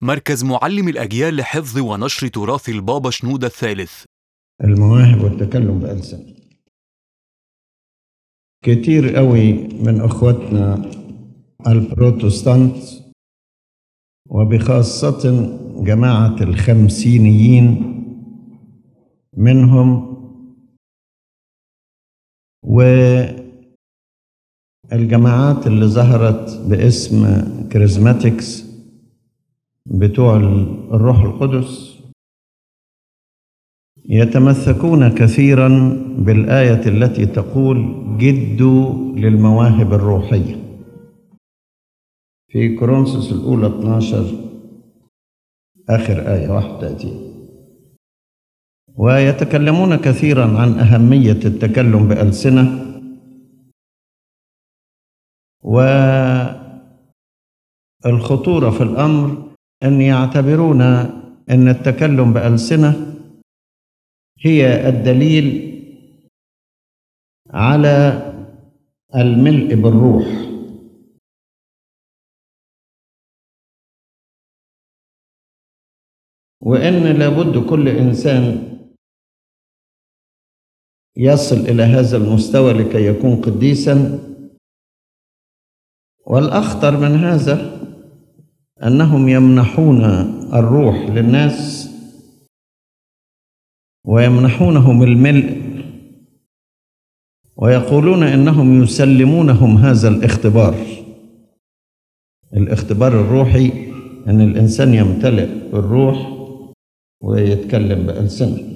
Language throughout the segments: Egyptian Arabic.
مركز معلم الأجيال لحفظ ونشر تراث البابا شنودة الثالث المواهب والتكلم بألسنة كتير قوي من أخواتنا البروتستانت وبخاصة جماعة الخمسينيين منهم والجماعات اللي ظهرت باسم كاريزماتكس بتوع الروح القدس يتمسكون كثيرا بالآية التي تقول جدوا للمواهب الروحية في كورنثوس الأولى 12 آخر آية 31 ويتكلمون كثيرا عن أهمية التكلم بألسنة والخطورة في الأمر أن يعتبرون أن التكلم بألسنة هي الدليل على الملء بالروح وان لابد كل انسان يصل الى هذا المستوى لكي يكون قديسا والاخطر من هذا انهم يمنحون الروح للناس ويمنحونهم الملء ويقولون انهم يسلمونهم هذا الاختبار الاختبار الروحي ان الانسان يمتلئ بالروح ويتكلم بألسنة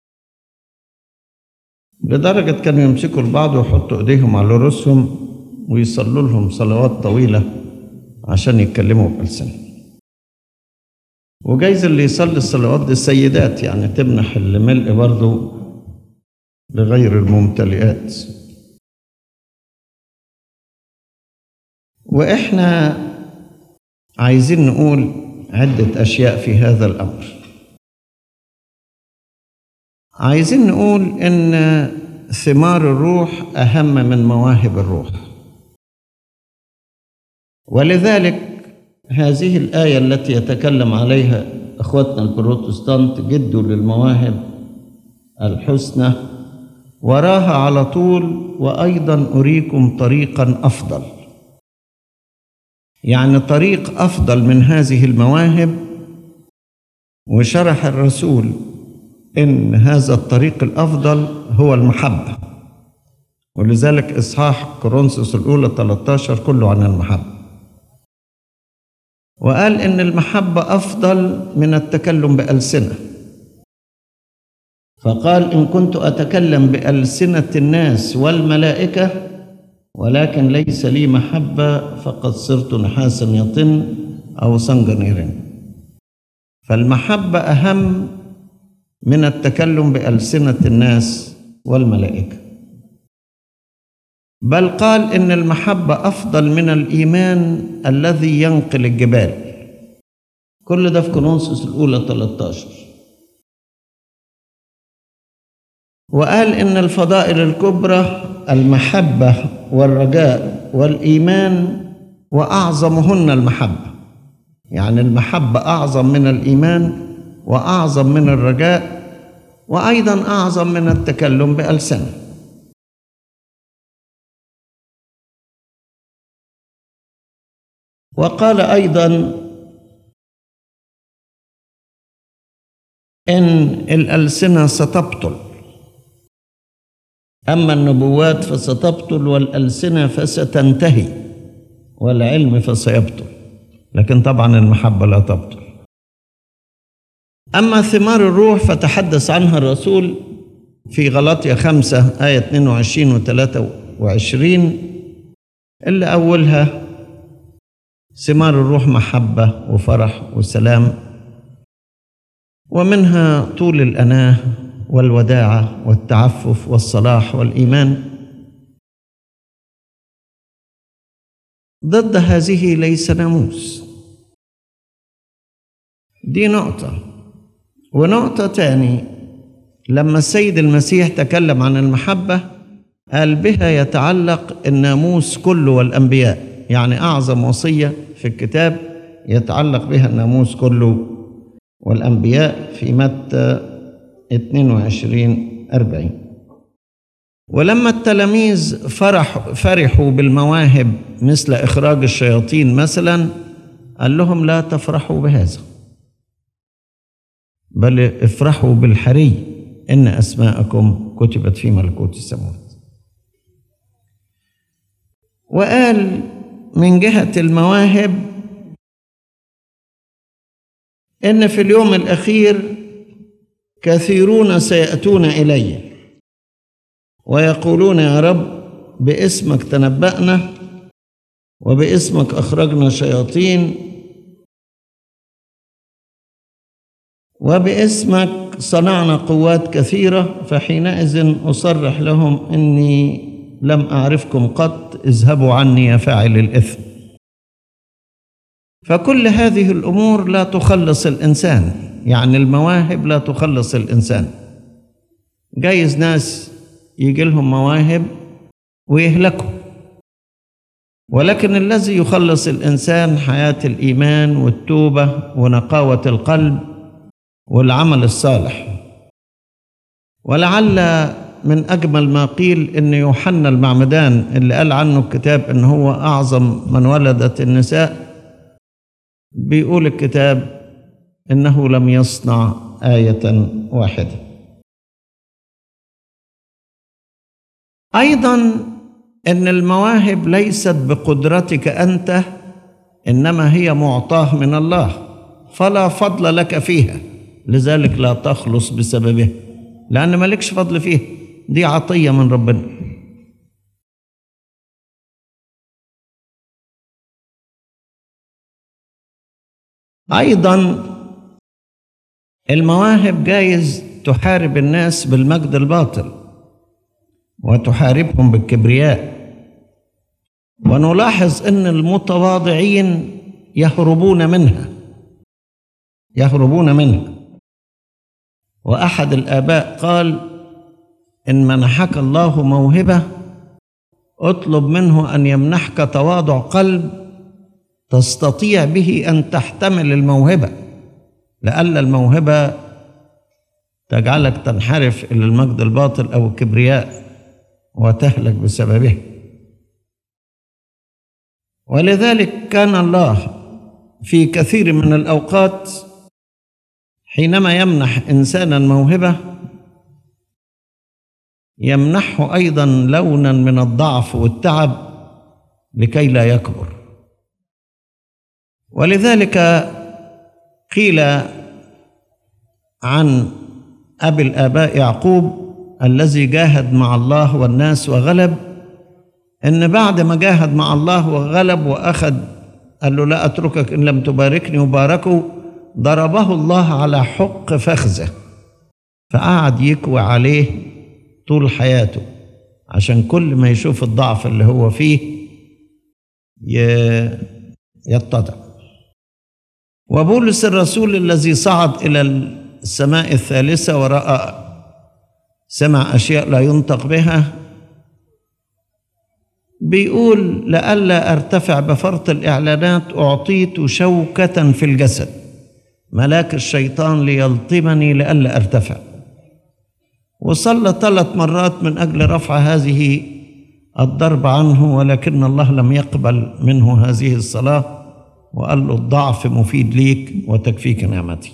لدرجة كانوا يمسكوا البعض ويحطوا ايديهم على رؤوسهم ويصلوا لهم صلوات طويلة عشان يتكلموا بألسنة وجايز اللي يصلي الصلوات دي السيدات يعني تمنح الملء برضو لغير الممتلئات واحنا عايزين نقول عدة أشياء في هذا الأمر عايزين نقول إن ثمار الروح أهم من مواهب الروح ولذلك هذه الآية التي يتكلم عليها إخوتنا البروتستانت جدوا للمواهب الحسنى وراها على طول وأيضا أريكم طريقا أفضل يعني طريق أفضل من هذه المواهب وشرح الرسول إن هذا الطريق الأفضل هو المحبة ولذلك إصحاح كورنثوس الأولى 13 كله عن المحبة وقال إن المحبة أفضل من التكلم بألسنة فقال إن كنت أتكلم بألسنة الناس والملائكة ولكن ليس لي محبة فقد صرت نحاسا يطن أو صنجا يرن فالمحبة أهم من التكلم بألسنة الناس والملائكة بل قال إن المحبة أفضل من الإيمان الذي ينقل الجبال كل ده في كورنثوس الأولى 13 وقال إن الفضائل الكبرى المحبة والرجاء والإيمان وأعظمهن المحبة يعني المحبة أعظم من الإيمان وأعظم من الرجاء وأيضا أعظم من التكلم بألسنة وقال أيضا إن الألسنة ستبطل أما النبوات فستبطل والألسنة فستنتهي والعلم فسيبطل لكن طبعا المحبة لا تبطل أما ثمار الروح فتحدث عنها الرسول في غلطية خمسة آية 22 و 23 اللي أولها ثمار الروح محبة وفرح وسلام ومنها طول الأناه والوداعة والتعفف والصلاح والإيمان ضد هذه ليس ناموس دي نقطة ونقطة تاني لما السيد المسيح تكلم عن المحبة قال بها يتعلق الناموس كله والأنبياء يعني أعظم وصية في الكتاب يتعلق بها الناموس كله والأنبياء في متى 22 40 ولما التلاميذ فرح فرحوا بالمواهب مثل إخراج الشياطين مثلا قال لهم لا تفرحوا بهذا بل افرحوا بالحري إن أسماءكم كتبت في ملكوت السماوات وقال من جهة المواهب إن في اليوم الأخير كثيرون سيأتون إلي ويقولون يا رب باسمك تنبأنا وباسمك أخرجنا شياطين وباسمك صنعنا قوات كثيرة فحينئذ أصرح لهم إني لم أعرفكم قط اذهبوا عني يا فاعل الإثم فكل هذه الأمور لا تخلص الإنسان يعني المواهب لا تخلص الإنسان جايز ناس يجي لهم مواهب ويهلكوا ولكن الذي يخلص الإنسان حياة الإيمان والتوبة ونقاوة القلب والعمل الصالح ولعل من أجمل ما قيل إن يوحنا المعمدان اللي قال عنه الكتاب إن هو أعظم من ولدت النساء بيقول الكتاب إنه لم يصنع آية واحدة أيضا إن المواهب ليست بقدرتك أنت إنما هي معطاه من الله فلا فضل لك فيها لذلك لا تخلص بسببها لأن مالكش فضل فيها دي عطية من ربنا أيضا المواهب جايز تحارب الناس بالمجد الباطل وتحاربهم بالكبرياء ونلاحظ ان المتواضعين يهربون منها يهربون منها واحد الاباء قال ان منحك الله موهبه اطلب منه ان يمنحك تواضع قلب تستطيع به ان تحتمل الموهبه لئلا الموهبه تجعلك تنحرف الى المجد الباطل او الكبرياء وتهلك بسببه ولذلك كان الله في كثير من الاوقات حينما يمنح انسانا موهبه يمنحه ايضا لونا من الضعف والتعب لكي لا يكبر ولذلك قيل عن ابي الاباء يعقوب الذي جاهد مع الله والناس وغلب ان بعد ما جاهد مع الله وغلب واخذ قال له لا اتركك ان لم تباركني وباركه ضربه الله على حق فخذه فقعد يكوي عليه طول حياته عشان كل ما يشوف الضعف اللي هو فيه يتضع وبولس الرسول الذي صعد الى السماء الثالثه وراى سمع اشياء لا ينطق بها بيقول لئلا ارتفع بفرط الاعلانات اعطيت شوكه في الجسد ملاك الشيطان ليلطمني لئلا ارتفع وصلى ثلاث مرات من اجل رفع هذه الضرب عنه ولكن الله لم يقبل منه هذه الصلاه وقال له الضعف مفيد ليك وتكفيك نعمتي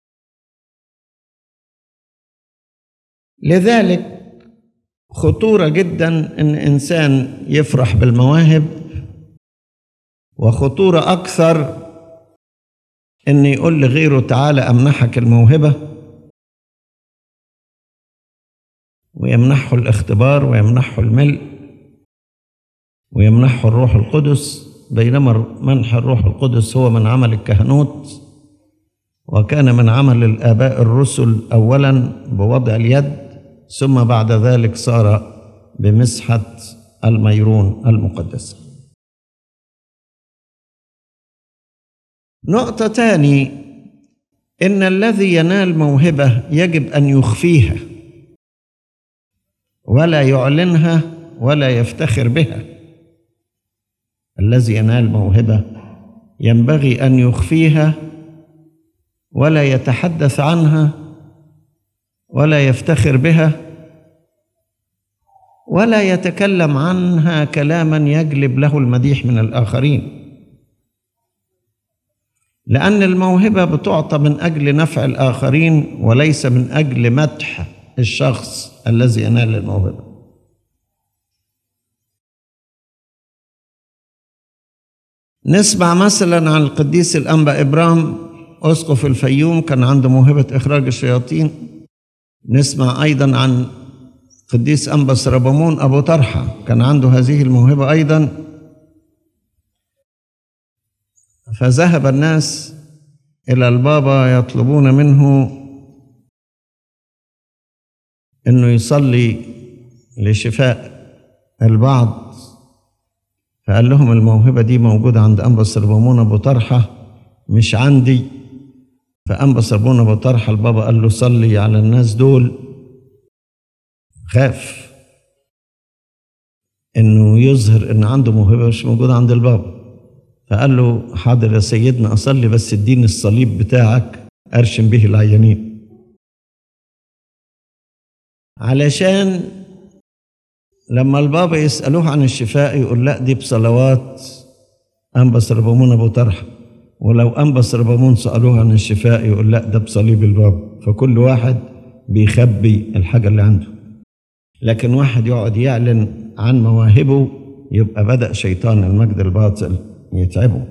لذلك خطورة جدا إن إنسان يفرح بالمواهب وخطورة أكثر إن يقول لغيره تعالى أمنحك الموهبة ويمنحه الاختبار ويمنحه الملء ويمنحه الروح القدس بينما منح الروح القدس هو من عمل الكهنوت وكان من عمل الآباء الرسل أولا بوضع اليد ثم بعد ذلك صار بمسحة الميرون المقدسة نقطة تاني إن الذي ينال موهبة يجب أن يخفيها ولا يعلنها ولا يفتخر بها الذي ينال موهبة ينبغي أن يخفيها ولا يتحدث عنها ولا يفتخر بها ولا يتكلم عنها كلاما يجلب له المديح من الآخرين لأن الموهبة بتعطى من أجل نفع الآخرين وليس من أجل مدح الشخص الذي ينال الموهبة نسمع مثلا عن القديس الأنبا إبرام أسقف الفيوم كان عنده موهبة إخراج الشياطين نسمع أيضا عن قديس أنبا سربمون أبو طرحة كان عنده هذه الموهبة أيضا فذهب الناس إلى البابا يطلبون منه أنه يصلي لشفاء البعض فقال لهم الموهبة دي موجودة عند أنبا سربمون أبو طرحة مش عندي فأنبا سربمون أبو طرحة البابا قال له صلي على الناس دول خاف انه يظهر ان عنده موهبه مش موجوده عند البابا فقال له حاضر يا سيدنا اصلي بس اديني الصليب بتاعك ارشم به العيانين علشان لما البابا يسالوه عن الشفاء يقول لا دي بصلوات انبس ربمون ابو طرحه ولو انبس ربمون سالوه عن الشفاء يقول لا ده بصليب البابا فكل واحد بيخبي الحاجه اللي عنده لكن واحد يقعد يعلن عن مواهبه يبقى بدأ شيطان المجد الباطل يتعبه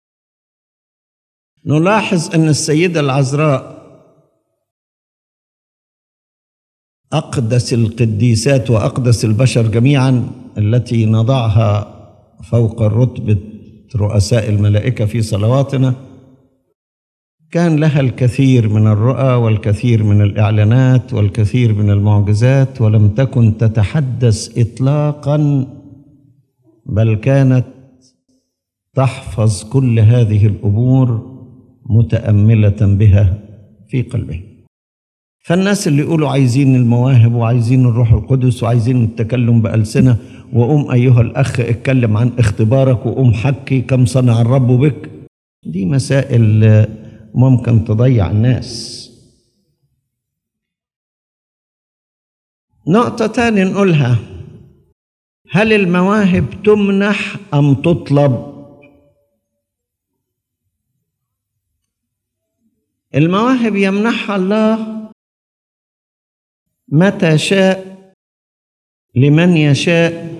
نلاحظ أن السيدة العذراء أقدس القديسات وأقدس البشر جميعا التي نضعها فوق رتبة رؤساء الملائكة في صلواتنا كان لها الكثير من الرؤى والكثير من الاعلانات والكثير من المعجزات ولم تكن تتحدث اطلاقا بل كانت تحفظ كل هذه الامور متامله بها في قلبها فالناس اللي يقولوا عايزين المواهب وعايزين الروح القدس وعايزين التكلم بألسنة وقوم أيها الأخ اتكلم عن اختبارك وقوم حكي كم صنع الرب بك دي مسائل ممكن تضيع الناس نقطة تاني نقولها هل المواهب تمنح أم تطلب؟ المواهب يمنحها الله متى شاء لمن يشاء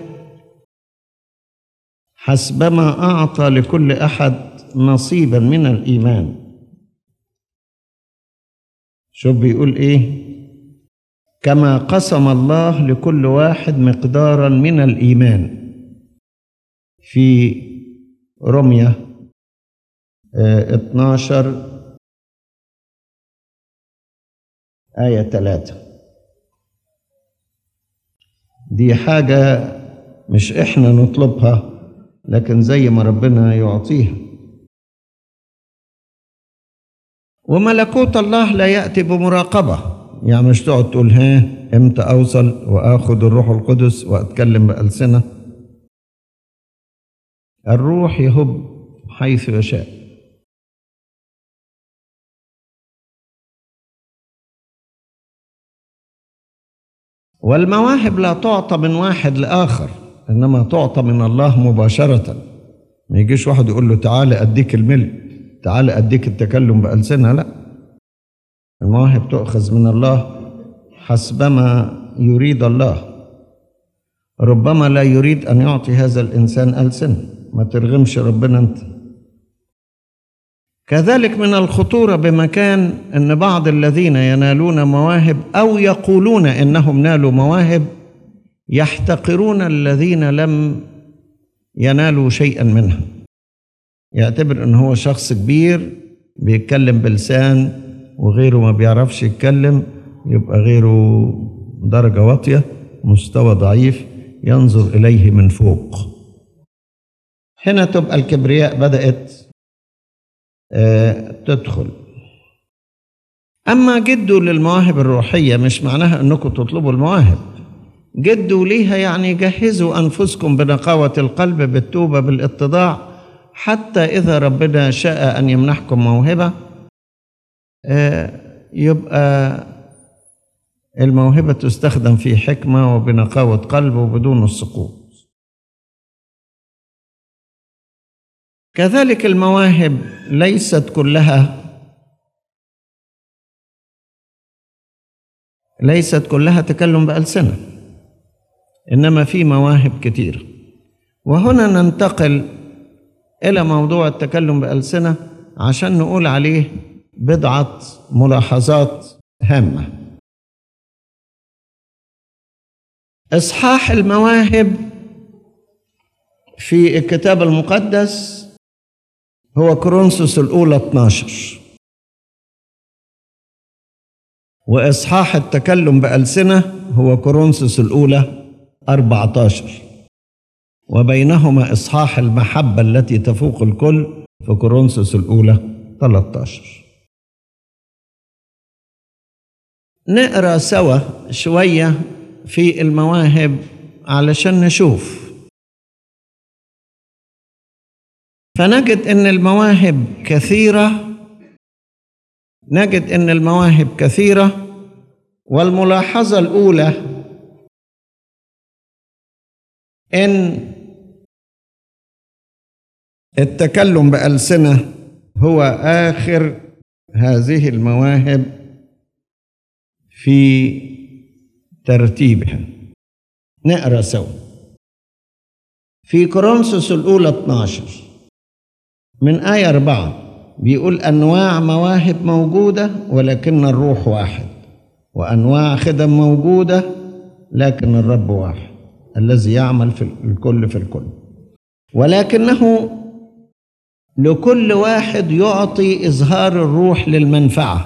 حسبما أعطى لكل أحد نصيبا من الإيمان شوف بيقول ايه كما قسم الله لكل واحد مقدارا من الايمان في رمية اه 12 آية 3 دي حاجة مش احنا نطلبها لكن زي ما ربنا يعطيها وملكوت الله لا يأتي بمراقبة يعني مش تقعد تقول ها امتى أوصل وآخذ الروح القدس وأتكلم بألسنة الروح يهب حيث يشاء والمواهب لا تعطى من واحد لآخر إنما تعطى من الله مباشرة ما يجيش واحد يقول له تعالى أديك الملك تعالى أديك التكلم بألسنة لا المواهب تؤخذ من الله حسبما يريد الله ربما لا يريد أن يعطي هذا الإنسان ألسنة ما ترغمش ربنا أنت كذلك من الخطورة بمكان أن بعض الذين ينالون مواهب أو يقولون إنهم نالوا مواهب يحتقرون الذين لم ينالوا شيئا منها يعتبر ان هو شخص كبير بيتكلم بلسان وغيره ما بيعرفش يتكلم يبقى غيره درجة واطية مستوى ضعيف ينظر إليه من فوق هنا تبقى الكبرياء بدأت آه تدخل أما جدوا للمواهب الروحية مش معناها أنكم تطلبوا المواهب جدوا ليها يعني جهزوا أنفسكم بنقاوة القلب بالتوبة بالاتضاع حتى إذا ربنا شاء أن يمنحكم موهبة آه، يبقى الموهبة تستخدم في حكمة وبنقاوة قلب وبدون السقوط كذلك المواهب ليست كلها ليست كلها تكلم بألسنة إنما في مواهب كثيرة وهنا ننتقل إلى موضوع التكلم بألسنة عشان نقول عليه بضعة ملاحظات هامة إصحاح المواهب في الكتاب المقدس هو كورنثوس الأولى 12 وإصحاح التكلم بألسنة هو كورنثوس الأولى 14 وبينهما إصحاح المحبة التي تفوق الكل في كورنثوس الأولى 13 نقرا سوا شوية في المواهب علشان نشوف فنجد ان المواهب كثيره نجد ان المواهب كثيره والملاحظه الاولى ان التكلم بالسنه هو اخر هذه المواهب في ترتيبها نقرا سوا في كورنثوس الاولى 12 من آية أربعة بيقول أنواع مواهب موجودة ولكن الروح واحد وأنواع خدم موجودة لكن الرب واحد الذي يعمل في الكل في الكل ولكنه لكل واحد يعطي إظهار الروح للمنفعة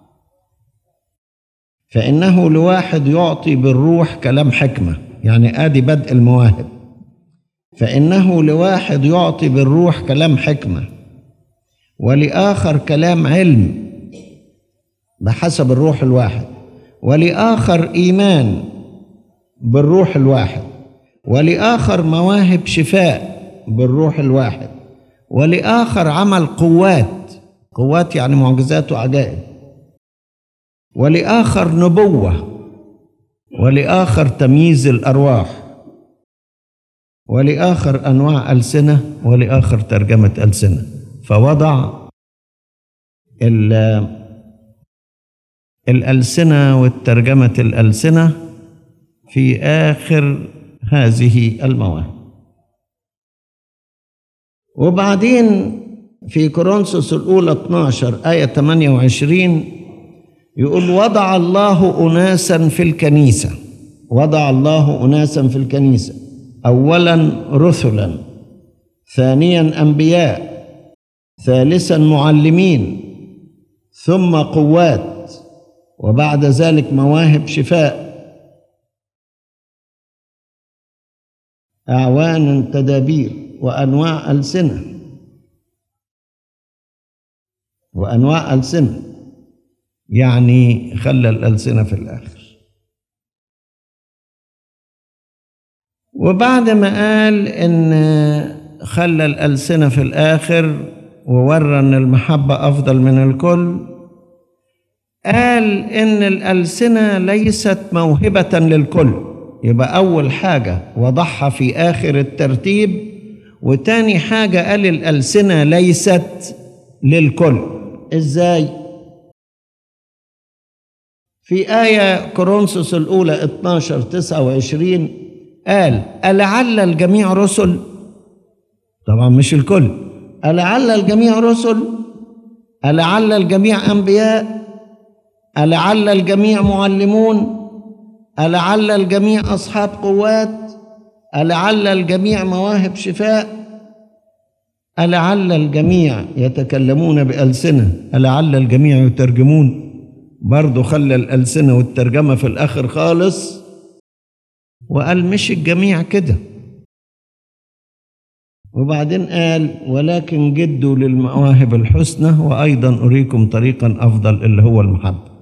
فإنه لواحد يعطي بالروح كلام حكمة يعني آدي بدء المواهب فإنه لواحد يعطي بالروح كلام حكمة ولآخر كلام علم بحسب الروح الواحد ولآخر إيمان بالروح الواحد ولآخر مواهب شفاء بالروح الواحد ولآخر عمل قوات قوات يعني معجزات وعجائب ولآخر نبوة ولآخر تمييز الأرواح ولآخر أنواع ألسنة ولآخر ترجمة ألسنة فوضع الألسنة والترجمة الألسنة في آخر هذه المواهب وبعدين في كورنثوس الأولى 12 آية 28 يقول وضع الله أناسا في الكنيسة وضع الله أناسا في الكنيسة اولا رسلا ثانيا انبياء ثالثا معلمين ثم قوات وبعد ذلك مواهب شفاء اعوانا تدابير وانواع السنه وانواع السنه يعني خلى الالسنه في الاخر وبعد ما قال ان خلى الألسنة في الآخر وورى ان المحبة أفضل من الكل قال ان الألسنة ليست موهبة للكل يبقى أول حاجة وضعها في آخر الترتيب وتاني حاجة قال الألسنة ليست للكل إزاي؟ في آية كورنثوس الأولى 12 29 قال ألعل الجميع رسل طبعا مش الكل ألعل الجميع رسل ألعل الجميع أنبياء ألعل الجميع معلمون ألعل الجميع أصحاب قوات ألعل الجميع مواهب شفاء ألعل الجميع يتكلمون بألسنة ألعل الجميع يترجمون برضه خلى الألسنة والترجمة في الآخر خالص وقال مش الجميع كده وبعدين قال ولكن جدوا للمواهب الحسنى وأيضا أريكم طريقا أفضل اللي هو المحبة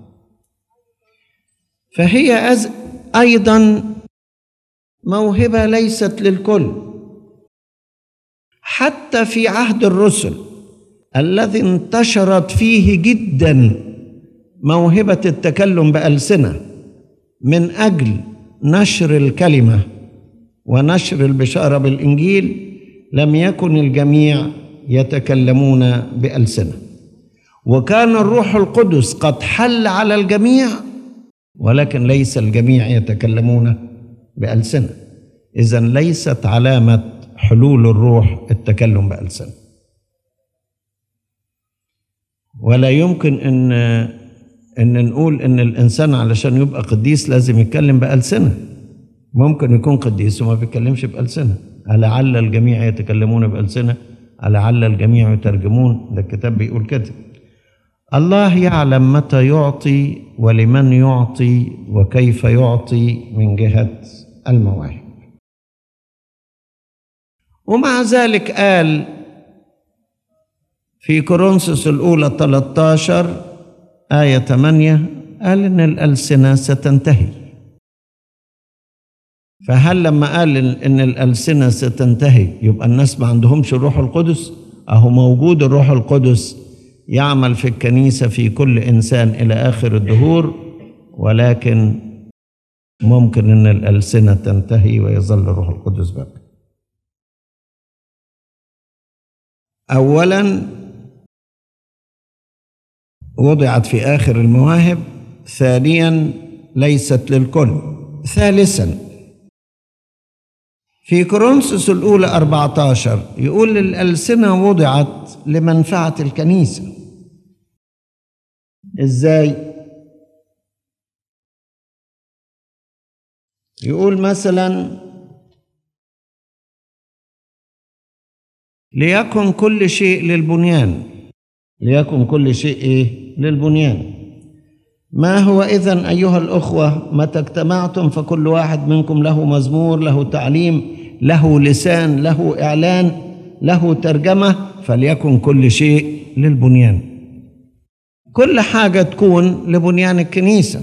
فهي أز أيضا موهبة ليست للكل حتى في عهد الرسل الذي انتشرت فيه جدا موهبة التكلم بألسنة من أجل نشر الكلمة ونشر البشارة بالإنجيل لم يكن الجميع يتكلمون بألسنة وكان الروح القدس قد حل على الجميع ولكن ليس الجميع يتكلمون بألسنة إذا ليست علامة حلول الروح التكلم بألسنة ولا يمكن ان ان نقول ان الانسان علشان يبقى قديس لازم يتكلم بألسنة ممكن يكون قديس وما بيتكلمش بألسنة لعل الجميع يتكلمون بألسنة لعل الجميع يترجمون ده الكتاب بيقول كده الله يعلم متى يعطي ولمن يعطي وكيف يعطي من جهة المواهب ومع ذلك قال في كورنثوس الأولى 13 آية 8 قال إن الألسنة ستنتهي فهل لما قال إن الألسنة ستنتهي يبقى الناس ما عندهمش الروح القدس أهو موجود الروح القدس يعمل في الكنيسة في كل إنسان إلى آخر الدهور ولكن ممكن إن الألسنة تنتهي ويظل الروح القدس باقي أولا وضعت في آخر المواهب ثانيا ليست للكل ثالثا في كورنثوس الأولى 14 يقول الألسنة وضعت لمنفعة الكنيسة إزاي؟ يقول مثلا ليكن كل شيء للبنيان ليكن كل شيء إيه؟ للبنيان ما هو إذن أيها الأخوة متى اجتمعتم فكل واحد منكم له مزمور له تعليم له لسان له إعلان له ترجمة فليكن كل شيء للبنيان كل حاجة تكون لبنيان الكنيسة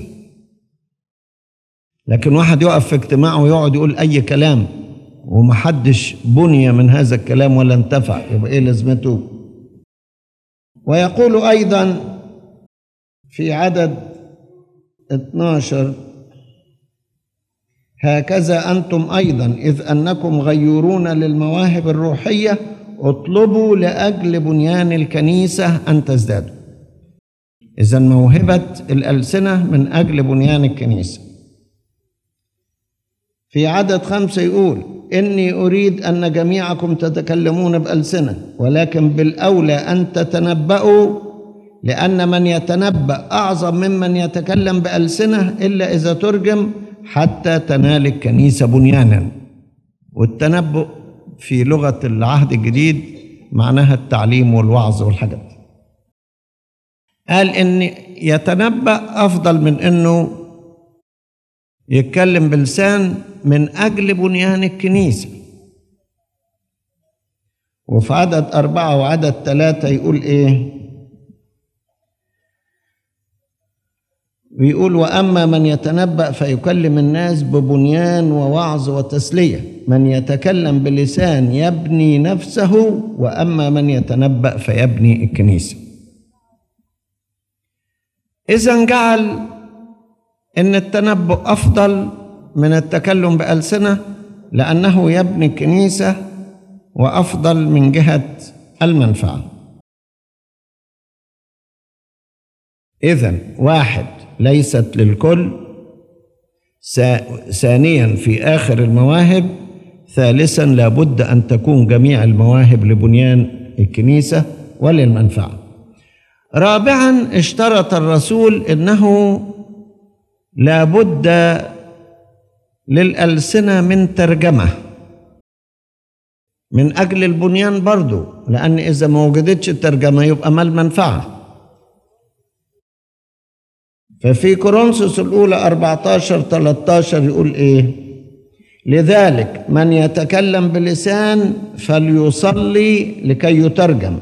لكن واحد يقف في اجتماع ويقعد يقول أي كلام ومحدش بني من هذا الكلام ولا انتفع يبقى إيه لازمته ويقول أيضا في عدد 12 هكذا أنتم أيضا إذ أنكم غيورون للمواهب الروحية اطلبوا لأجل بنيان الكنيسة أن تزدادوا إذا موهبة الألسنة من أجل بنيان الكنيسة في عدد خمسة يقول إني أريد أن جميعكم تتكلمون بألسنة ولكن بالأولى أن تتنبأوا لأن من يتنبأ أعظم ممن يتكلم بألسنة إلا إذا ترجم حتى تنال الكنيسة بنيانا والتنبؤ في لغة العهد الجديد معناها التعليم والوعظ والحاجات دي. قال إن يتنبأ أفضل من إنه يتكلم بلسان من أجل بنيان الكنيسة وفي عدد أربعة وعدد ثلاثة يقول إيه ويقول واما من يتنبا فيكلم الناس ببنيان ووعظ وتسليه من يتكلم بلسان يبني نفسه واما من يتنبا فيبني الكنيسه اذا جعل ان التنبؤ افضل من التكلم بالسنه لانه يبني الكنيسه وافضل من جهه المنفعه اذا واحد ليست للكل ثانيا في اخر المواهب ثالثا لابد ان تكون جميع المواهب لبنيان الكنيسه وللمنفعه رابعا اشترط الرسول انه لابد للالسنه من ترجمه من اجل البنيان برضو لان اذا ما وجدتش الترجمه يبقى ما المنفعه ففي كورنثوس الأولى 14 13 يقول إيه؟ لذلك من يتكلم بلسان فليصلي لكي يترجم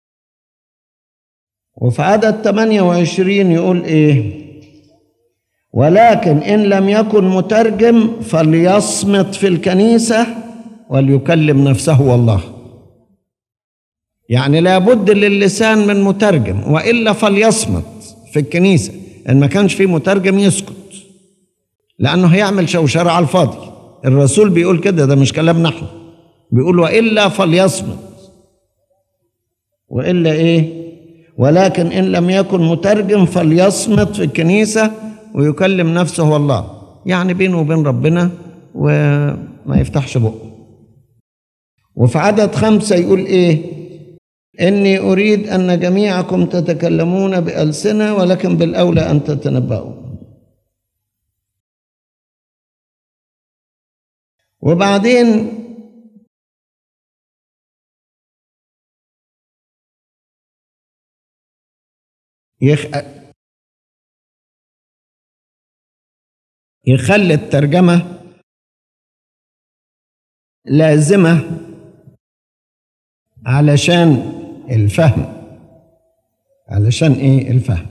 وفي عدد 28 يقول إيه؟ ولكن إن لم يكن مترجم فليصمت في الكنيسة وليكلم نفسه والله يعني لابد للسان من مترجم وإلا فليصمت في الكنيسة إن ما كانش في مترجم يسكت لأنه هيعمل شوشرة على الفاضي الرسول بيقول كده ده مش كلامنا احنا بيقول وإلا فليصمت وإلا إيه ولكن إن لم يكن مترجم فليصمت في الكنيسة ويكلم نفسه والله يعني بينه وبين ربنا وما يفتحش بقه وفي عدد خمسة يقول إيه إني أريد أن جميعكم تتكلمون بألسنة ولكن بالأولى أن تتنبأوا وبعدين يخ... يخلي الترجمة لازمة علشان الفهم علشان ايه الفهم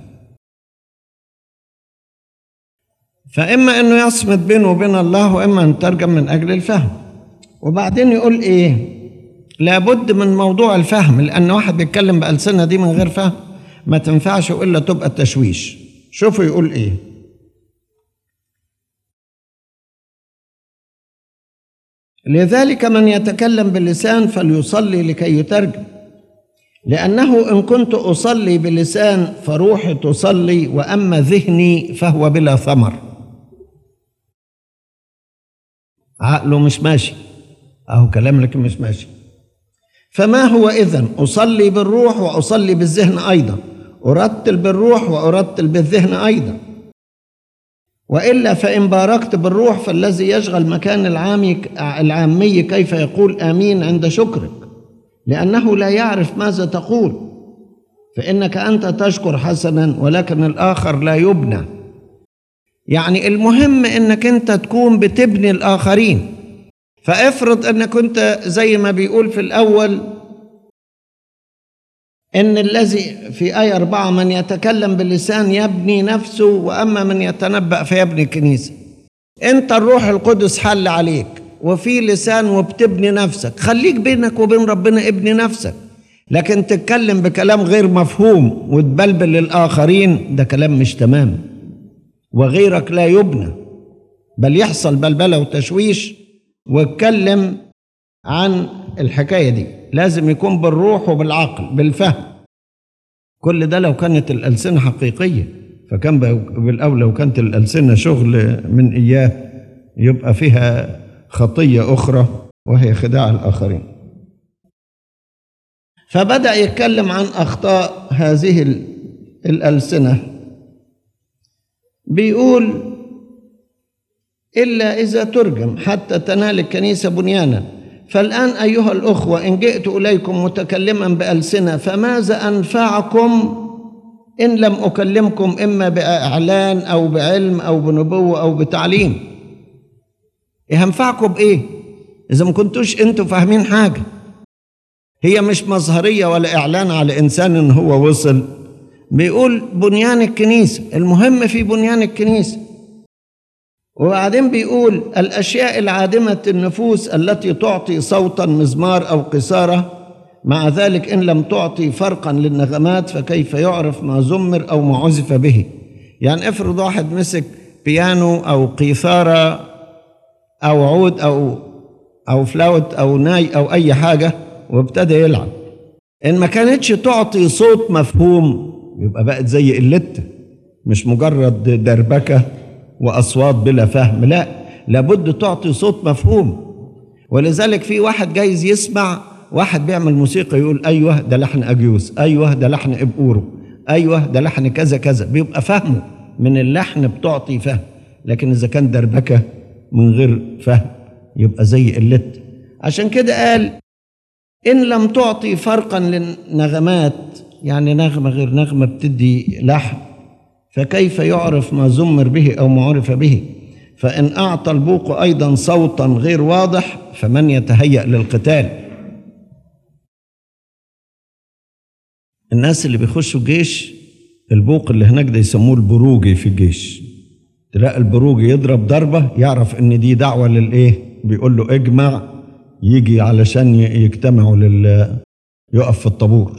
فإما أنه يصمت بينه وبين الله وإما أن يترجم من أجل الفهم وبعدين يقول إيه لابد من موضوع الفهم لأن واحد بيتكلم بألسنة دي من غير فهم ما تنفعش إلا تبقى التشويش شوفوا يقول إيه لذلك من يتكلم باللسان فليصلي لكي يترجم لأنه إن كنت أصلي بلسان فروحي تصلي وأما ذهني فهو بلا ثمر عقله مش ماشي أهو كلام لكن مش ماشي فما هو إذن أصلي بالروح وأصلي بالذهن أيضا أرتل بالروح وأرتل بالذهن أيضا وإلا فإن باركت بالروح فالذي يشغل مكان العامي العامي كيف يقول آمين عند شكرك لأنه لا يعرف ماذا تقول فإنك أنت تشكر حسنا ولكن الآخر لا يبنى يعني المهم إنك أنت تكون بتبني الآخرين فافرض أنك أنت زي ما بيقول في الأول إن الذي في آية أربعة من يتكلم باللسان يبني نفسه وأما من يتنبأ فيبني الكنيسة أنت الروح القدس حل عليك وفي لسان وبتبني نفسك خليك بينك وبين ربنا ابني نفسك لكن تتكلم بكلام غير مفهوم وتبلبل للآخرين ده كلام مش تمام وغيرك لا يبنى بل يحصل بلبلة وتشويش واتكلم عن الحكاية دي لازم يكون بالروح وبالعقل بالفهم كل ده لو كانت الألسنة حقيقية فكان بالأولى لو كانت الألسنة شغل من إياه يبقى فيها خطية أخرى وهي خداع الآخرين فبدأ يتكلم عن أخطاء هذه الألسنة بيقول إلا إذا ترجم حتى تنال الكنيسة بنيانا فالآن أيها الأخوة إن جئت إليكم متكلما بألسنة فماذا أنفعكم إن لم أكلمكم إما بإعلان أو بعلم أو بنبوة أو بتعليم إيه هنفعكم بإيه إذا ما كنتوش أنتوا فاهمين حاجة هي مش مظهرية ولا إعلان على إنسان إن هو وصل بيقول بنيان الكنيسة المهم في بنيان الكنيسة وبعدين بيقول الأشياء العادمة النفوس التي تعطي صوتا مزمار أو قصارة مع ذلك إن لم تعطي فرقا للنغمات فكيف يعرف ما زمر أو ما عزف به يعني افرض واحد مسك بيانو أو قيثارة أو عود أو أو فلاوت أو ناي أو أي حاجة وابتدى يلعب إن ما كانتش تعطي صوت مفهوم يبقى بقت زي قلتها مش مجرد دربكه واصوات بلا فهم لا لابد تعطي صوت مفهوم ولذلك في واحد جايز يسمع واحد بيعمل موسيقى يقول ايوه ده لحن اجيوس ايوه ده لحن ابقورو ايوه ده لحن كذا كذا بيبقى فهمه من اللحن بتعطي فهم لكن اذا كان دربكه من غير فهم يبقى زي قلت عشان كده قال ان لم تعطي فرقا للنغمات يعني نغمه غير نغمه بتدي لحن فكيف يعرف ما زمر به او ما عرف به فان اعطى البوق ايضا صوتا غير واضح فمن يتهيا للقتال الناس اللي بيخشوا الجيش البوق اللي هناك ده يسموه البروجي في الجيش تلاقي البروج يضرب ضربة يعرف ان دي دعوة للايه بيقول له اجمع يجي علشان ي- يجتمعوا لل يقف في الطابور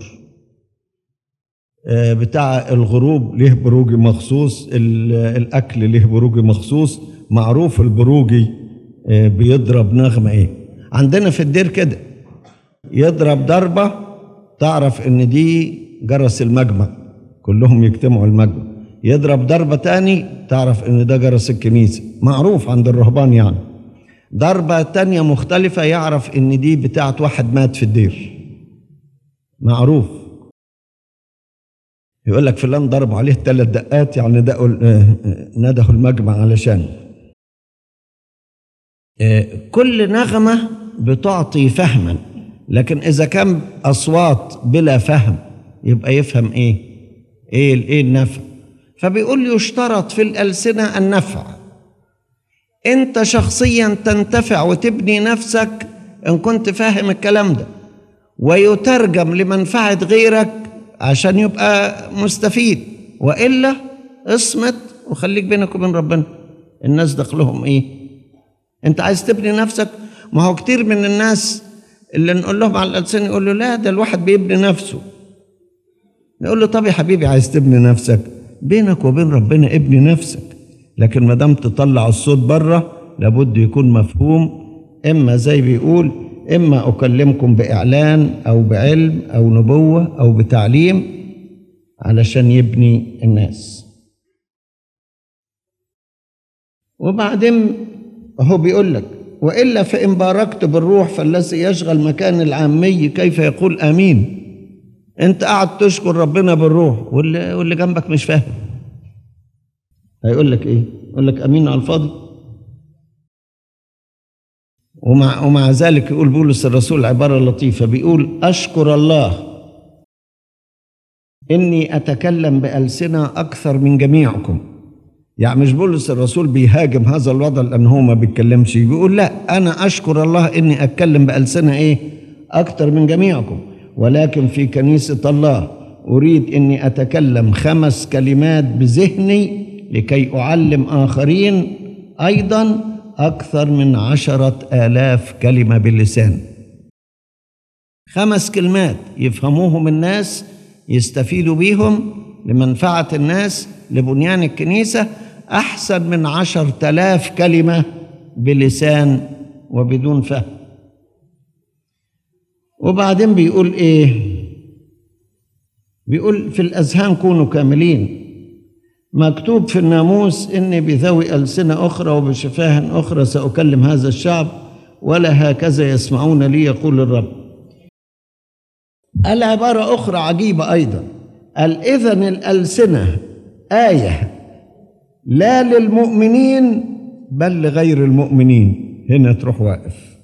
آه، بتاع الغروب ليه بروجي مخصوص ال- الاكل ليه بروجي مخصوص معروف البروجي آه، بيضرب نغمة ايه عندنا في الدير كده يضرب ضربة تعرف ان دي جرس المجمع كلهم يجتمعوا المجمع يضرب ضربة تاني تعرف ان ده جرس الكنيسة معروف عند الرهبان يعني ضربة تانية مختلفة يعرف ان دي بتاعت واحد مات في الدير معروف يقول لك فلان ضرب عليه ثلاث دقات يعني دقوا ال- آه، آه، ندهوا المجمع علشان آه، كل نغمة بتعطي فهما لكن إذا كان أصوات بلا فهم يبقى يفهم إيه؟ إيه إيه النفع؟ فبيقول يشترط في الألسنة النفع أنت شخصيا تنتفع وتبني نفسك إن كنت فاهم الكلام ده ويترجم لمنفعة غيرك عشان يبقى مستفيد وإلا اصمت وخليك بينك وبين ربنا الناس دخلهم إيه؟ انت عايز تبني نفسك ما هو كتير من الناس اللي نقول لهم على الألسنة يقول له لا ده الواحد بيبني نفسه نقول له طب يا حبيبي عايز تبني نفسك بينك وبين ربنا ابني نفسك لكن ما دام تطلع الصوت بره لابد يكون مفهوم اما زي بيقول اما اكلمكم باعلان او بعلم او نبوه او بتعليم علشان يبني الناس وبعدين هو بيقول لك والا فان باركت بالروح فالذي يشغل مكان العامي كيف يقول امين انت قاعد تشكر ربنا بالروح واللي, واللي جنبك مش فاهم هيقول لك ايه يقول لك امين على الفاضي ومع, ومع ذلك يقول بولس الرسول عبارة لطيفة بيقول أشكر الله إني أتكلم بألسنة أكثر من جميعكم يعني مش بولس الرسول بيهاجم هذا الوضع لأن هو ما بيتكلمش بيقول لا أنا أشكر الله إني أتكلم بألسنة إيه أكثر من جميعكم ولكن في كنيسة الله أريد إني أتكلم خمس كلمات بذهني لكي أعلم آخرين أيضا أكثر من عشرة آلاف كلمة باللسان خمس كلمات يفهموهم الناس يستفيدوا بيهم لمنفعة الناس لبنيان الكنيسة أحسن من عشر تلاف كلمة بلسان وبدون فهم وبعدين بيقول إيه بيقول في الأذهان كونوا كاملين مكتوب في الناموس إني بذوي ألسنة أخرى وبشفاه أخرى سأكلم هذا الشعب ولا هكذا يسمعون لي يقول الرب قال عبارة أخرى عجيبة أيضا قال إذن الألسنة آية لا للمؤمنين بل لغير المؤمنين هنا تروح واقف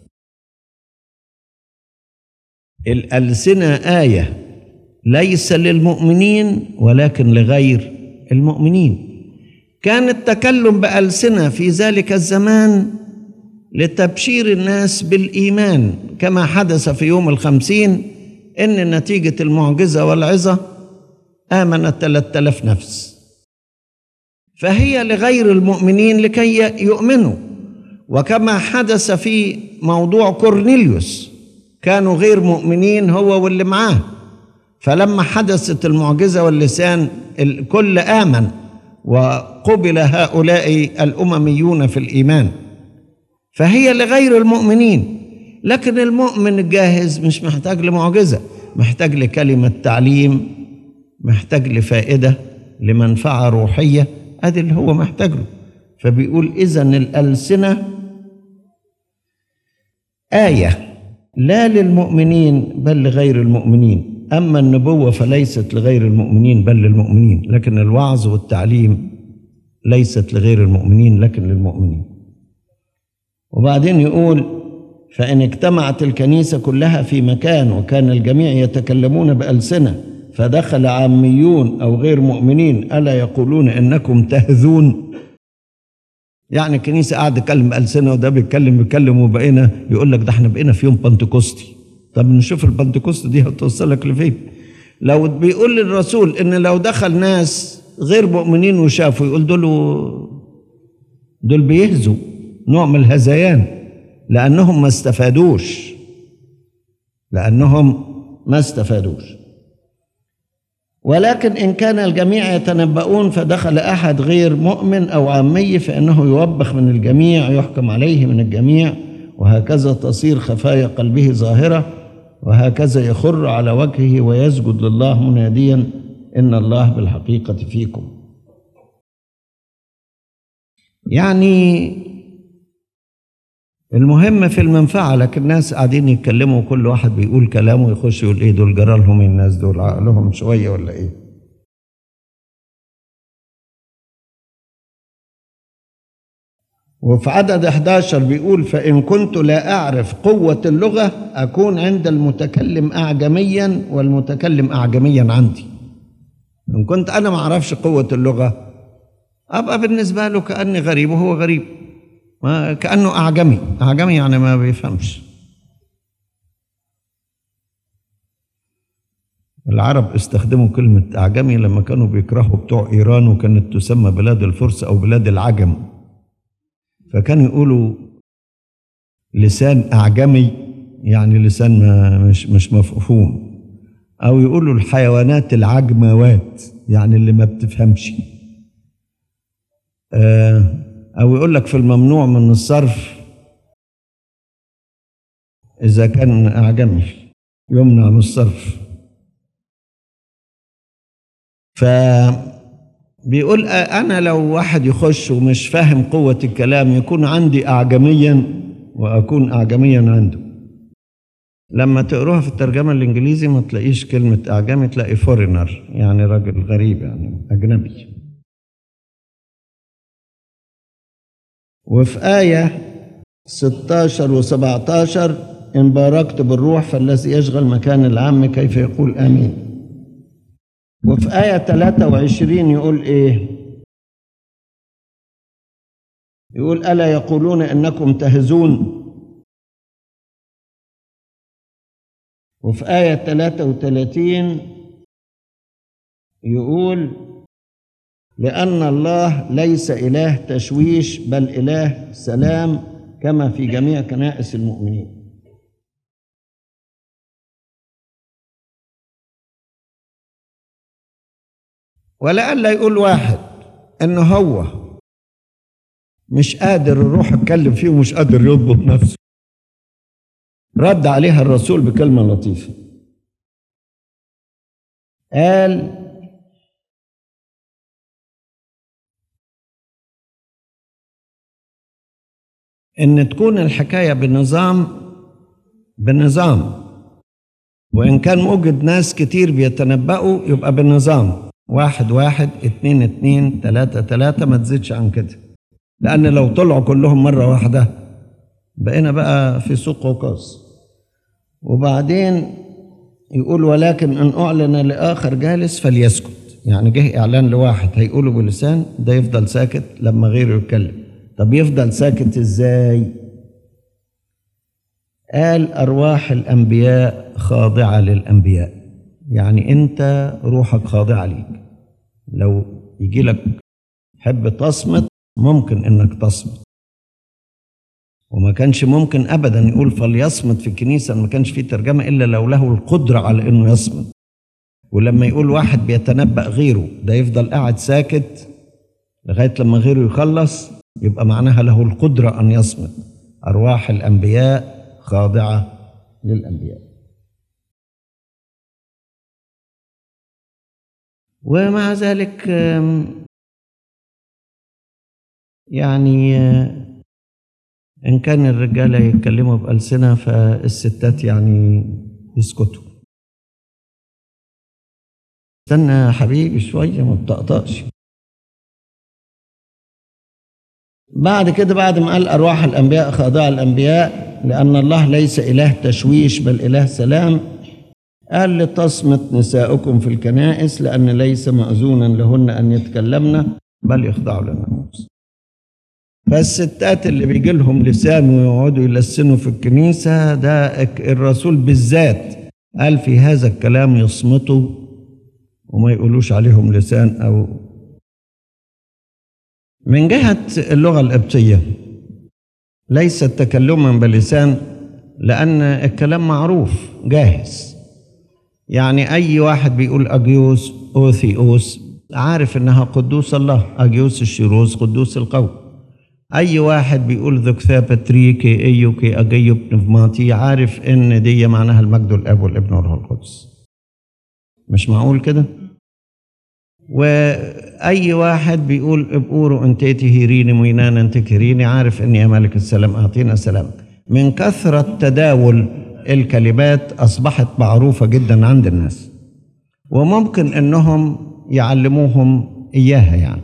الألسنة آية ليس للمؤمنين ولكن لغير المؤمنين كان التكلم بألسنة في ذلك الزمان لتبشير الناس بالإيمان كما حدث في يوم الخمسين إن نتيجة المعجزة والعظة آمنت ثلاثة آلاف نفس فهي لغير المؤمنين لكي يؤمنوا وكما حدث في موضوع كورنيليوس كانوا غير مؤمنين هو واللي معاه فلما حدثت المعجزة واللسان الكل آمن وقبل هؤلاء الأمميون في الإيمان فهي لغير المؤمنين لكن المؤمن الجاهز مش محتاج لمعجزة محتاج لكلمة تعليم محتاج لفائدة لمنفعة روحية ادي اللي هو محتاج له فبيقول إذا الألسنة آية لا للمؤمنين بل لغير المؤمنين أما النبوة فليست لغير المؤمنين بل للمؤمنين لكن الوعظ والتعليم ليست لغير المؤمنين لكن للمؤمنين وبعدين يقول فإن اجتمعت الكنيسة كلها في مكان وكان الجميع يتكلمون بألسنة فدخل عاميون أو غير مؤمنين ألا يقولون إنكم تهذون يعني الكنيسة قاعدة تتكلم بألسنة وده بيتكلم بيتكلم وبقينا يقول لك ده احنا بقينا في يوم بنتكوستي طب نشوف البنتكوست دي هتوصلك لفين لو بيقول للرسول ان لو دخل ناس غير مؤمنين وشافوا يقول دول دول بيهزوا نوع من الهذيان لأنهم ما استفادوش لأنهم ما استفادوش ولكن إن كان الجميع يتنبؤون فدخل أحد غير مؤمن أو عامي فإنه يوبخ من الجميع يحكم عليه من الجميع وهكذا تصير خفايا قلبه ظاهرة وهكذا يخر على وجهه ويسجد لله مناديا إن الله بالحقيقة فيكم يعني المهم في المنفعة لكن الناس قاعدين يتكلموا كل واحد بيقول كلامه ويخش يقول ايه دول جرى لهم الناس دول عقلهم شوية ولا ايه وفي عدد 11 بيقول فإن كنت لا أعرف قوة اللغة أكون عند المتكلم أعجميا والمتكلم أعجميا عندي إن كنت أنا ما أعرفش قوة اللغة أبقى بالنسبة له كأني غريب وهو غريب ما كأنه أعجمي أعجمي يعني ما بيفهمش العرب استخدموا كلمة أعجمي لما كانوا بيكرهوا بتوع إيران وكانت تسمى بلاد الفرس أو بلاد العجم فكانوا يقولوا لسان أعجمي يعني لسان ما مش مش مفهوم أو يقولوا الحيوانات العجموات يعني اللي ما بتفهمش آه أو يقول لك في الممنوع من الصرف إذا كان أعجمي يمنع من الصرف فبيقول أنا لو واحد يخش ومش فاهم قوة الكلام يكون عندي أعجميا وأكون أعجميا عنده لما تقروها في الترجمة الإنجليزي ما تلاقيش كلمة أعجمي تلاقي فورينر يعني راجل غريب يعني أجنبي وفي آية 16 و17 إن باركت بالروح فالذي يشغل مكان العام كيف يقول آمين وفي آية 23 يقول إيه يقول ألا يقولون إنكم تهزون وفي آية 33 يقول لأن الله ليس إله تشويش بل إله سلام كما في جميع كنائس المؤمنين ولألا يقول واحد إن هو مش قادر الروح اتكلم فيه ومش قادر يضبط نفسه رد عليها الرسول بكلمة لطيفة قال ان تكون الحكايه بنظام بنظام وان كان موجد ناس كتير بيتنبأوا يبقى بالنظام واحد واحد اتنين اتنين تلاتة تلاتة ما تزيدش عن كده لأن لو طلعوا كلهم مرة واحدة بقينا بقى في سوق وقاص وبعدين يقول ولكن إن أعلن لآخر جالس فليسكت يعني جه إعلان لواحد هيقوله بلسان ده يفضل ساكت لما غيره يتكلم طب يفضل ساكت ازاي قال ارواح الانبياء خاضعه للانبياء يعني انت روحك خاضعه ليك لو يجي لك حب تصمت ممكن انك تصمت وما كانش ممكن ابدا يقول فليصمت في الكنيسه ما كانش في ترجمه الا لو له القدره على انه يصمت ولما يقول واحد بيتنبأ غيره ده يفضل قاعد ساكت لغايه لما غيره يخلص يبقى معناها له القدرة أن يصمت أرواح الأنبياء خاضعة للأنبياء ومع ذلك يعني إن كان الرجالة يتكلموا بألسنة فالستات يعني يسكتوا استنى يا حبيبي شوية ما تطقطقش بعد كده بعد ما قال أرواح الأنبياء خاضعة الأنبياء لأن الله ليس إله تشويش بل إله سلام قال لتصمت نساؤكم في الكنائس لأن ليس مأذونا لهن أن يتكلمن بل يخضعوا للناموس فالستات اللي بيجي لهم لسان ويقعدوا يلسنوا في الكنيسة ده الرسول بالذات قال في هذا الكلام يصمتوا وما يقولوش عليهم لسان أو من جهة اللغة القبطية ليست تكلما بلسان لأن الكلام معروف جاهز يعني أي واحد بيقول أجيوس أوثيوس عارف إنها قدوس الله أجيوس الشيروس قدوس القوم أي واحد بيقول ذكثابة تريكي أيوكي أجيو بنفماتي عارف إن دي معناها المجد الأب والابن والروح القدس مش معقول كده؟ واي واحد بيقول ابقورو انتيتي هيريني مينانا تكهريني عارف اني يا ملك السلام اعطينا سلام من كثره تداول الكلمات اصبحت معروفه جدا عند الناس وممكن انهم يعلموهم اياها يعني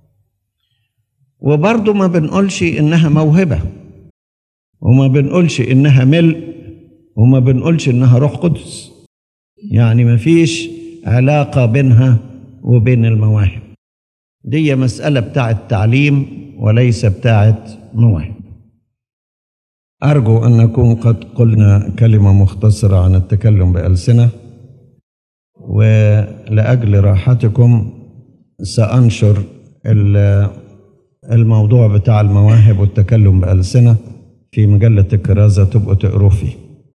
وبرضه ما بنقولش انها موهبه وما بنقولش انها ملء وما بنقولش انها روح قدس يعني ما فيش علاقه بينها وبين المواهب دي مسألة بتاعت تعليم وليس بتاعت مواهب أرجو أن نكون قد قلنا كلمة مختصرة عن التكلم بألسنة ولأجل راحتكم سأنشر الموضوع بتاع المواهب والتكلم بألسنة في مجلة الكرازة تبقوا تقروا فيه